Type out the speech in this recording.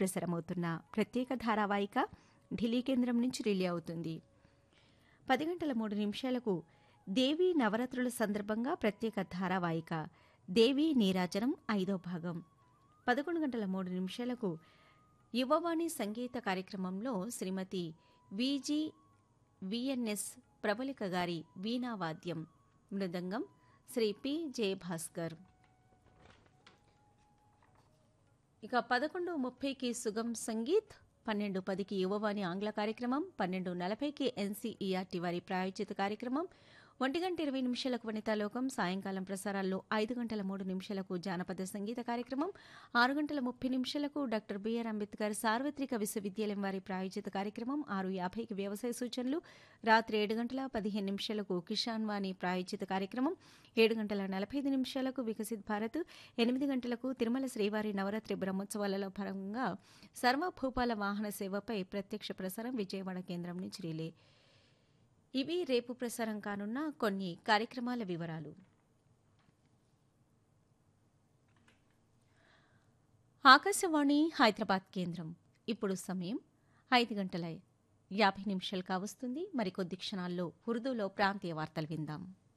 ప్రసారమవుతున్న ప్రత్యేక ధారావాహిక ఢిల్లీ కేంద్రం నుంచి రిలే అవుతుంది పది గంటల మూడు నిమిషాలకు దేవీ నవరాత్రుల సందర్భంగా ప్రత్యేక ధారావాహిక దేవీ నీరాజనం ఐదో భాగం పదకొండు గంటల మూడు నిమిషాలకు యువవాణి సంగీత కార్యక్రమంలో శ్రీమతి విజి విఎన్ఎస్ ప్రబలిక గారి వీణావాద్యం మృదంగం శ్రీ పి జయభాస్కర్ ఇక పదకొండు ముప్పైకి సుగం సంగీత్ పన్నెండు పదికి యువవాణి ఆంగ్ల కార్యక్రమం పన్నెండు నలభైకి ఎన్సీఈఆర్టీ వారి ప్రాయోజిత కార్యక్రమం ఒంటి గంట ఇరవై నిమిషాలకు వనితాలోకం సాయంకాలం ప్రసారాల్లో ఐదు గంటల మూడు నిమిషాలకు జానపద సంగీత కార్యక్రమం ఆరు గంటల ముప్పై నిమిషాలకు డాక్టర్ బిఆర్ అంబేద్కర్ సార్వత్రిక విశ్వవిద్యాలయం వారి ప్రాయోజిత కార్యక్రమం ఆరు యాభైకి వ్యవసాయ సూచనలు రాత్రి ఏడు గంటల పదిహేను నిమిషాలకు కిషాన్ వాణి ప్రాయోజిత కార్యక్రమం ఏడు గంటల నలభై ఐదు నిమిషాలకు వికసిత్ భారత్ ఎనిమిది గంటలకు తిరుమల శ్రీవారి నవరాత్రి బ్రహ్మోత్సవాలలో భాగంగా సర్వభూపాల వాహన సేవపై ప్రత్యక్ష ప్రసారం విజయవాడ కేంద్రం నుంచి రిలే ఇవి రేపు ప్రసారం కానున్న కొన్ని కార్యక్రమాల వివరాలు ఆకాశవాణి హైదరాబాద్ కేంద్రం ఇప్పుడు సమయం ఐదు గంటల యాభై నిమిషాలు కావస్తుంది మరికొద్ది క్షణాల్లో ఉర్దూలో ప్రాంతీయ వార్తలు విందాం